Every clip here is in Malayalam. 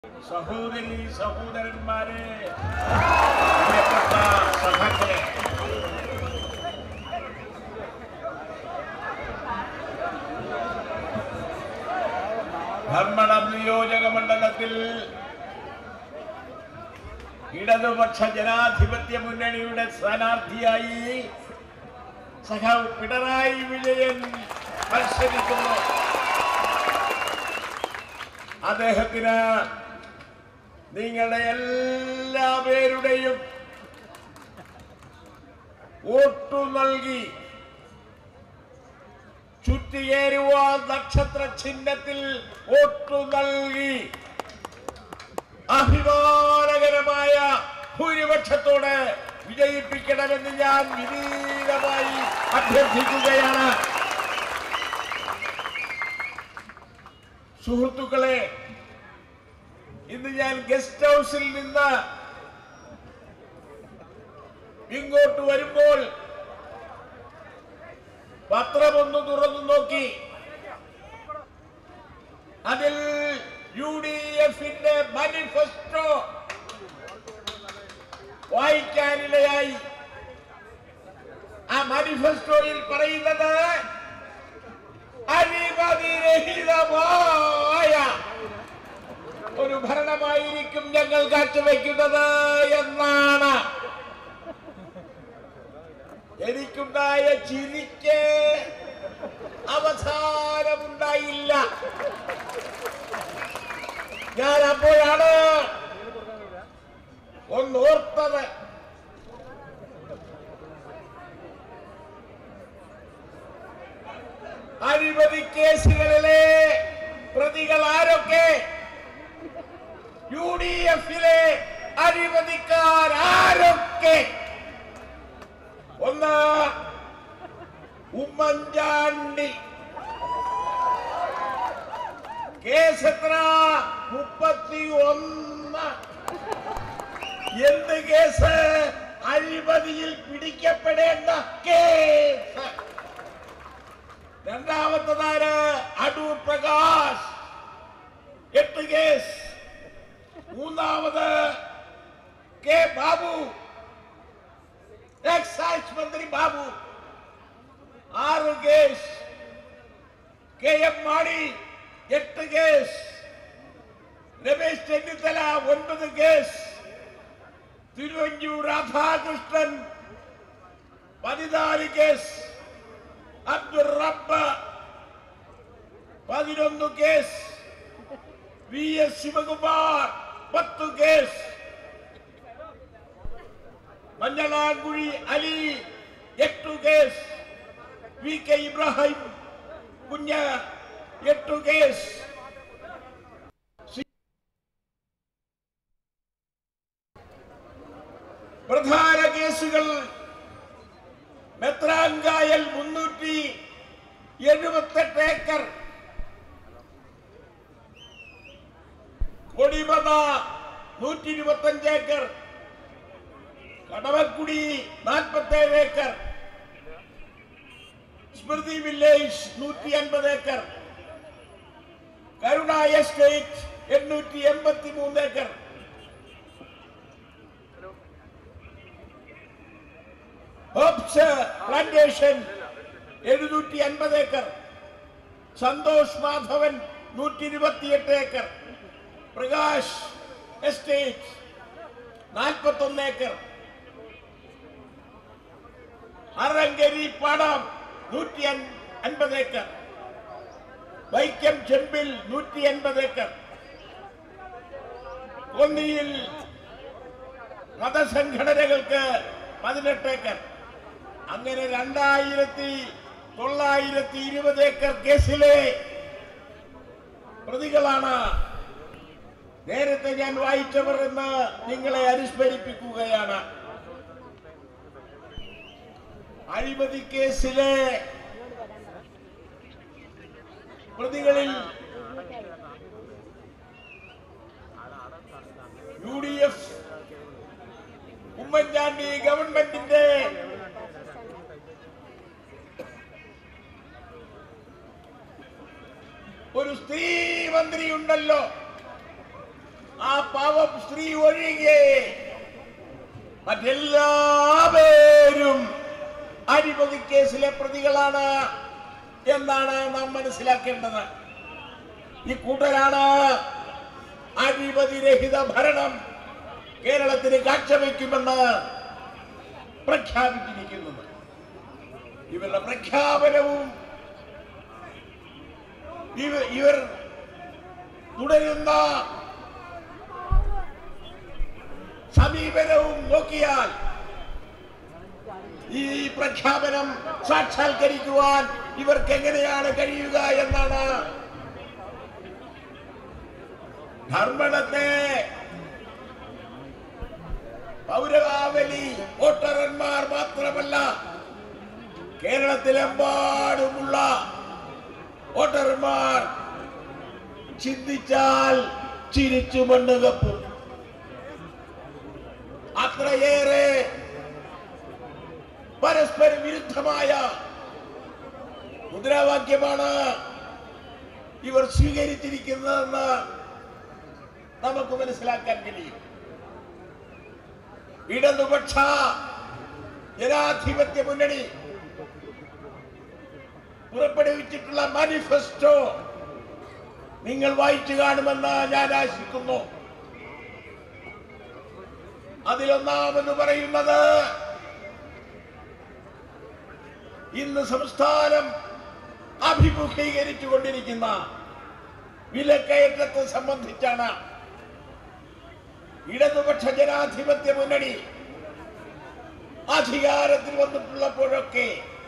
സഹോദരി സഹോദരന്മാരെ പ്രിയപ്പെട്ട സഖാക്കളെ ധർമ്മടം നിയോജക മണ്ഡലത്തിൽ ഇടതുപക്ഷ ജനാധിപത്യ മുന്നണിയുടെ സ്ഥാനാർത്ഥിയായി സഖാവ് പിണറായി വിജയൻ മത്സരിക്കുന്നു അദ്ദേഹത്തിന് നിങ്ങളുടെ എല്ലാ പേരുടെയും വോട്ടു നൽകി ചുറ്റിയേരുവ നക്ഷത്ര ചിഹ്നത്തിൽ വോട്ടു നൽകി അഭിമാനകരമായ ഭൂരിപക്ഷത്തോടെ വിജയിപ്പിക്കണമെന്ന് ഞാൻ വിനീതമായി അഭ്യർത്ഥിക്കുകയാണ് സുഹൃത്തുക്കളെ ഇന്ന് ഞാൻ ഗസ്റ്റ് ഹൗസിൽ നിന്ന് ഇങ്ങോട്ട് വരുമ്പോൾ പത്രമൊന്ന് തുറന്നു നോക്കി അതിൽ യു ഡി എഫിന്റെ മാനിഫെസ്റ്റോ വായിക്കാനിടയായി ആ മാനിഫെസ്റ്റോയിൽ പറയുന്നത് അഴിമതിരഹിതമായ ഒരു ഭരണമായിരിക്കും ഞങ്ങൾ കാഴ്ചവെക്കുന്നത് എന്നാണ് എനിക്കുണ്ടായ ചിരിക്ക് അവസാനമുണ്ടായില്ല ഞാൻ അപ്പോഴാണ് ഒന്നോർത്തത് അഴിമതി കേസുകളിലെ പ്രതികൾ ആരൊക്കെ യു ഡി എഫിലെ അഴിമതിക്കാർ ആരൊക്കെ ഒന്ന് ഉമ്മൻചാണ്ടി കേസ് എത്ര മുപ്പത്തി ഒന്ന് എന്ത് കേസ് അഴിമതിയിൽ പിടിക്കപ്പെടേണ്ട കേസ് രണ്ടാമത്തതാര് അടൂർ പ്രകാശ് എട്ട് കേസ് മൂന്നാമത് കെ ബാബു എക്സൈസ് മന്ത്രി ബാബു ആറ് കേസ് കെ എം മാണി എട്ട് കേസ് രമേശ് ചെന്നിത്തല ഒൻപത് കേസ് തിരുവഞ്ചൂർ രാധാകൃഷ്ണൻ പതിനാല് കേസ് അബ്ദുൾ റബ്ബ് പതിനൊന്ന് കേസ് വി എസ് ശിവകുമാർ പത്ത് കേസ് മഞ്ഞളാൻകുഴി അലി എട്ടു കേസ് വി കെ ഇബ്രാഹിം കുഞ്ഞ എട്ടു കേസ് പ്രധാന കേസുകൾ മെത്രാൻകായൽ മുന്നൂറ്റി എഴുപത്തെട്ട് ഏക്കർ കൊടിമത നൂറ്റി ഇരുപത്തഞ്ച് ഏക്കർ കടവക്കുടി നാൽപ്പത്തേഴ് ഏക്കർ സ്മൃതി വില്ലേജ് നൂറ്റി അൻപത് ഏക്കർ കരുണ എസ്റ്റേറ്റ് എണ്ണൂറ്റി എൺപത്തി മൂന്ന് ഏക്കർ ഹോപ്സ് പ്ലാന്റേഷൻ എഴുന്നൂറ്റി അൻപത് ഏക്കർ സന്തോഷ് മാധവൻ നൂറ്റി ഇരുപത്തിയെട്ട് ഏക്കർ പ്രകാശ് എസ്റ്റേറ്റ് നാൽപ്പത്തൊന്ന് ഏക്കർ അറങ്കരി പാടം നൂറ്റി അൻപത് ഏക്കർ വൈക്കം ചെമ്പിൽ നൂറ്റി അൻപത് ഏക്കർ കൊന്നിയിൽ മതസംഘടനകൾക്ക് പതിനെട്ട് ഏക്കർ അങ്ങനെ രണ്ടായിരത്തി തൊള്ളായിരത്തി ഇരുപത് ഏക്കർ കേസിലെ പ്രതികളാണ് നേരത്തെ ഞാൻ വായിച്ചവർ എന്ന് നിങ്ങളെ അനുസ്മരിപ്പിക്കുകയാണ് അഴിമതി കേസിലെ പ്രതികളിൽ യു ഡി എഫ് ഉമ്മൻചാണ്ടി ഗവൺമെന്റിന്റെ ഒരു സ്ത്രീ മന്ത്രിയുണ്ടല്ലോ സ്ത്രീ ഒഴികെ മറ്റെല്ലാവരും അഴിമതി കേസിലെ പ്രതികളാണ് എന്നാണ് നാം മനസ്സിലാക്കേണ്ടത് ഈ കൂട്ടരാണ് അഴിമതിരഹിത ഭരണം കേരളത്തിന് കാഴ്ചവെക്കുമെന്ന് പ്രഖ്യാപിച്ചിരിക്കുന്നത് ഇവരുടെ പ്രഖ്യാപനവും ഇവ- ഇവർ തുടരുന്ന സമീപനവും നോക്കിയാൽ ഈ പ്രഖ്യാപനം സാക്ഷാത്കരിക്കുവാൻ ഇവർക്ക് എങ്ങനെയാണ് കഴിയുക എന്നാണ് ധർമ്മടത്തെ പൗരവാവലി വോട്ടർമാർ മാത്രമല്ല കേരളത്തിലെമ്പാടുമുള്ള വോട്ടർമാർ ചിന്തിച്ചാൽ ചിരിച്ചു മണ്ണ് കപ്പും അത്രയേറെ പരസ്പര വിരുദ്ധമായ മുദ്രാവാക്യമാണ് ഇവർ സ്വീകരിച്ചിരിക്കുന്നതെന്ന് നമുക്ക് മനസ്സിലാക്കാൻ കഴിയും ഇടതുപക്ഷ ജനാധിപത്യ മുന്നണി പുറപ്പെടുവിച്ചിട്ടുള്ള മാനിഫെസ്റ്റോ നിങ്ങൾ വായിച്ചു കാണുമെന്ന് ഞാൻ ആശിക്കുന്നു അതിലൊന്നാമെന്ന് പറയുന്നത് ഇന്ന് സംസ്ഥാനം അഭിമുഖീകരിച്ചു കൊണ്ടിരിക്കുന്ന വിലക്കയറ്റത്തെ സംബന്ധിച്ചാണ് ഇടതുപക്ഷ ജനാധിപത്യ മുന്നണി അധികാരത്തിൽ വന്നിട്ടുള്ളപ്പോഴൊക്കെ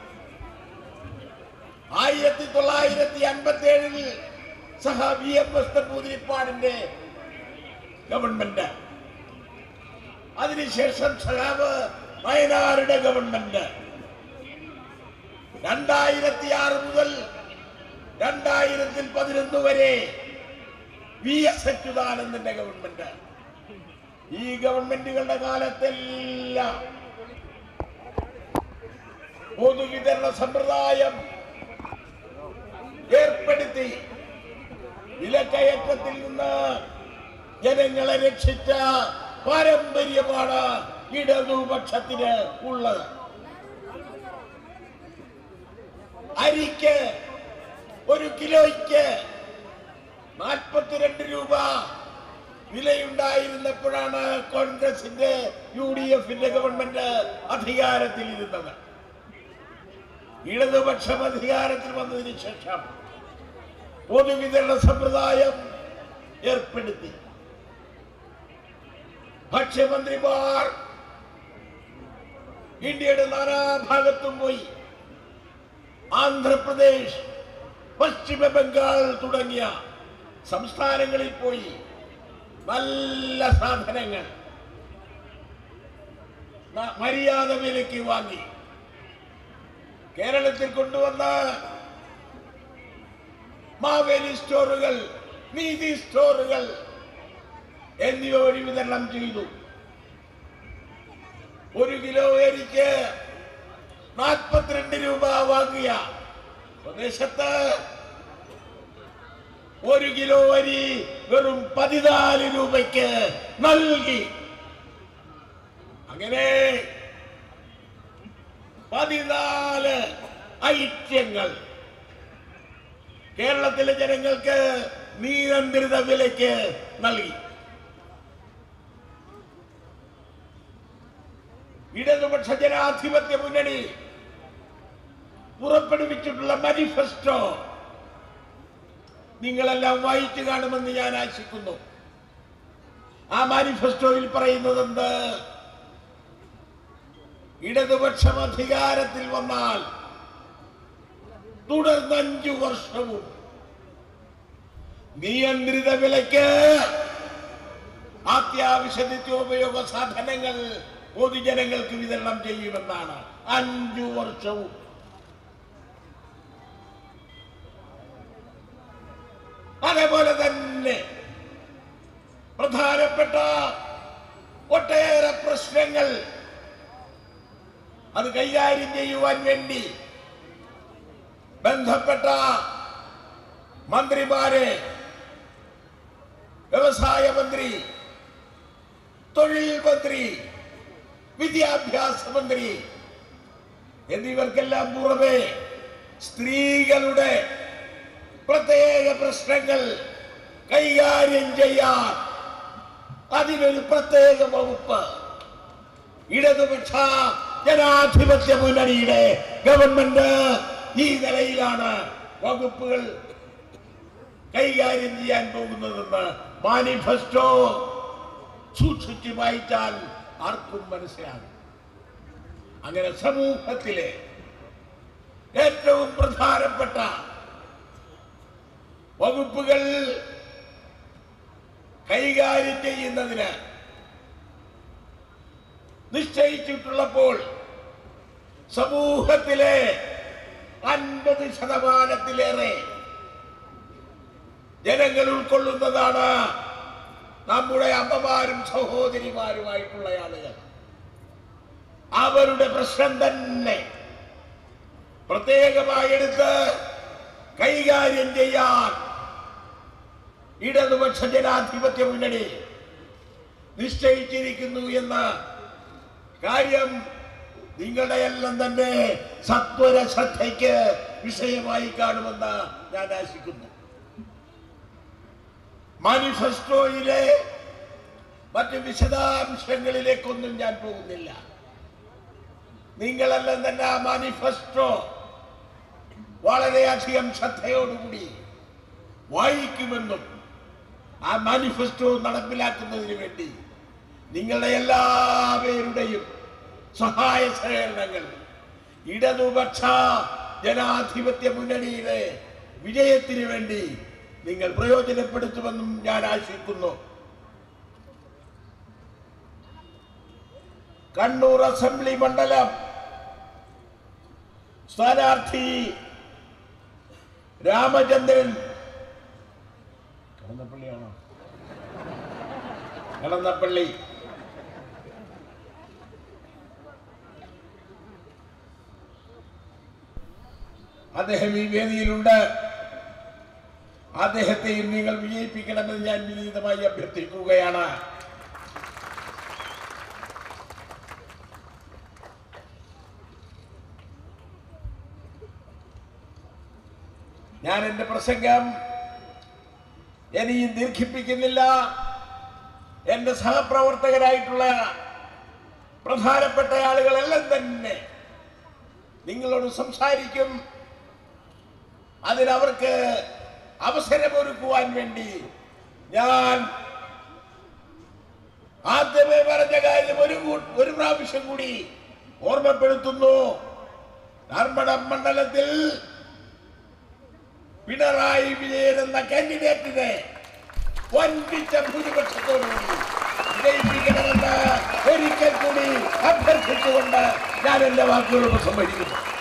ആയിരത്തി തൊള്ളായിരത്തി അൻപത്തി ഏഴിൽ സഹ വി എം എസ് നമ്പൂതിരിപ്പാടിന്റെ ഗവൺമെന്റ് അതിനുശേഷം സഖാവ് വയനാടുടെ ഗവൺമെന്റ് രണ്ടായിരത്തി ആറ് മുതൽ രണ്ടായിരത്തിൽ പതിനൊന്ന് വരെ വി എസ് അച്യുതാനന്ദന്റെ ഗവൺമെന്റ് ഈ ഗവൺമെന്റുകളുടെ കാലത്തെല്ലാം പൊതുവിതരണ സമ്പ്രദായം ഏർപ്പെടുത്തി വിലക്കയറ്റത്തിൽ നിന്ന് ജനങ്ങളെ രക്ഷിച്ച പാരമ്പര്യമാണ് ഇടതുപക്ഷത്തിന് ഉള്ളത് അരിക്ക് ഒരു കിലോയ്ക്ക് നാൽപ്പത്തിരണ്ട് രൂപ വിലയുണ്ടായിരുന്നപ്പോഴാണ് കോൺഗ്രസിന്റെ യു ഡി എഫിന്റെ ഗവൺമെന്റ് അധികാരത്തിൽ ഇരുന്നത് ഇടതുപക്ഷം അധികാരത്തിൽ വന്നതിന് ശേഷം പൊതുവിതരണ സമ്പ്രദായം ഏർപ്പെടുത്തി ഭക്ഷ്യമന്ത്രിമാർ ഇന്ത്യയുടെ നാനാഭാഗത്തും പോയി ആന്ധ്രാപ്രദേശ് പശ്ചിമ ബംഗാൾ തുടങ്ങിയ സംസ്ഥാനങ്ങളിൽ പോയി നല്ല സാധനങ്ങൾ ന- മര്യാദ വിലയ്ക്ക് വാങ്ങി കേരളത്തിൽ കൊണ്ടുവന്ന മാവേലി സ്റ്റോറുകൾ നീതി സ്റ്റോറുകൾ എന്നിവ വഴി വിതരണം ചെയ്തു ഒരു കിലോ അരിക്ക് നാൽപ്പത്തിരണ്ട് രൂപ വാങ്ങിയ പ്രദേശത്ത് ഒരു കിലോ അരി വെറും പതിനാല് രൂപയ്ക്ക് നൽകി അങ്ങനെ പതിനാല് ഐറ്റങ്ങൾ കേരളത്തിലെ ജനങ്ങൾക്ക് നിയന്ത്രിത വിലയ്ക്ക് നൽകി ഇടതുപക്ഷ ജനാധിപത്യ മുന്നണി പുറപ്പെടുവിച്ചിട്ടുള്ള മാനിഫെസ്റ്റോ നിങ്ങളെല്ലാം വായിച്ചു കാണുമെന്ന് ഞാൻ ആശിക്കുന്നു ആ മാനിഫെസ്റ്റോയിൽ പറയുന്നത് എന്ത് ഇടതുപക്ഷം അധികാരത്തിൽ വന്നാൽ തുടർന്ന് അഞ്ചു വർഷവും നിയന്ത്രിത വിലയ്ക്ക് അത്യാവശ്യ നിത്യോപയോഗ സാധനങ്ങൾ പൊതുജനങ്ങൾക്ക് വിതരണം ചെയ്യുമെന്നാണ് അഞ്ചു വർഷവും അതേപോലെ തന്നെ പ്രധാനപ്പെട്ട ഒട്ടേറെ പ്രശ്നങ്ങൾ അത് കൈകാര്യം ചെയ്യുവാൻ വേണ്ടി ബന്ധപ്പെട്ട മന്ത്രിമാരെ വ്യവസായ മന്ത്രി തൊഴിൽ മന്ത്രി വിദ്യാഭ്യാസ മന്ത്രി എന്നിവർക്കെല്ലാം പുറമെ സ്ത്രീകളുടെ പ്രത്യേക പ്രശ്നങ്ങൾ കൈകാര്യം ചെയ്യാൻ അതിനൊരു പ്രത്യേക വകുപ്പ് ഇടതുപക്ഷ ജനാധിപത്യ മുന്നണിയുടെ ഗവൺമെന്റ് ഈ നിലയിലാണ് വകുപ്പുകൾ കൈകാര്യം ചെയ്യാൻ പോകുന്നതെന്ന് മാനിഫെസ്റ്റോ സൂക്ഷിച്ചു വായിച്ചാൽ ആർക്കും മനസ്സിലാകും അങ്ങനെ സമൂഹത്തിലെ ഏറ്റവും പ്രധാനപ്പെട്ട വകുപ്പുകൾ കൈകാര്യം ചെയ്യുന്നതിന് നിശ്ചയിച്ചിട്ടുള്ളപ്പോൾ സമൂഹത്തിലെ അൻപത് ശതമാനത്തിലേറെ ജനങ്ങൾ ഉൾക്കൊള്ളുന്നതാണ് നമ്മുടെ അമ്മമാരും സഹോദരിമാരുമായിട്ടുള്ള ആളുകൾ അവരുടെ പ്രശ്നം തന്നെ പ്രത്യേകമായി എടുത്ത് കൈകാര്യം ചെയ്യാൻ ഇടതുപക്ഷ ജനാധിപത്യ മുന്നണി നിശ്ചയിച്ചിരിക്കുന്നു എന്ന കാര്യം നിങ്ങളുടെ എല്ലാം തന്നെ സത്വര ശ്രദ്ധയ്ക്ക് വിഷയമായി കാണുമെന്ന് ഞാൻ ആശിക്കുന്നു മാനിഫെസ്റ്റോയിലെ മറ്റ് വിശദാംശങ്ങളിലേക്കൊന്നും ഞാൻ പോകുന്നില്ല നിങ്ങളെല്ലാം തന്നെ ആ മാനിഫെസ്റ്റോ വളരെയധികം ശ്രദ്ധയോടുകൂടി വായിക്കുമെന്നും ആ മാനിഫെസ്റ്റോ നടപ്പിലാക്കുന്നതിന് വേണ്ടി നിങ്ങളുടെ എല്ലാവരുടെയും സഹായ സഹകരണങ്ങൾ ഇടതുപക്ഷ ജനാധിപത്യ മുന്നണിയിലെ വിജയത്തിന് വേണ്ടി നിങ്ങൾ പ്രയോജനപ്പെടുത്തുമെന്നും ഞാൻ ആശിക്കുന്നു കണ്ണൂർ അസംബ്ലി മണ്ഡലം സ്ഥാനാർത്ഥി രാമചന്ദ്രൻ കടന്നപ്പള്ളിയാണോ കടന്നപ്പള്ളി അദ്ദേഹം ഈ വേദിയിലുണ്ട് അദ്ദേഹത്തെയും നിങ്ങൾ വിജയിപ്പിക്കണമെന്ന് ഞാൻ വിനീതമായി അഭ്യർത്ഥിക്കുകയാണ് ഞാൻ എന്റെ പ്രസംഗം ഇനിയും ദീർഘിപ്പിക്കുന്നില്ല എന്റെ സഹപ്രവർത്തകരായിട്ടുള്ള പ്രധാനപ്പെട്ട ആളുകളെല്ലാം തന്നെ നിങ്ങളോട് സംസാരിക്കും അതിനവർക്ക് അവസരമൊരുക്കുവാൻ വേണ്ടി ഞാൻ ആദ്യമേ പറഞ്ഞ കാര്യം ഒരു കൂ- ഒരു പ്രാവശ്യം കൂടി ഓർമ്മപ്പെടുത്തുന്നു ധർമ്മടം മണ്ഡലത്തിൽ പിണറായി വിജയൻ എന്ന കാൻഡിഡേറ്റിനെ വൻപിച്ച ഭൂരിപക്ഷത്തോടുകൂടി വിജയിപ്പിക്കണമെന്ന് ഒരിക്കൽ കൂടി അഭ്യർത്ഥിച്ചുകൊണ്ട് ഞാൻ എന്റെ വാക്കുകൾ ഉപസംഹരിക്കുന്നു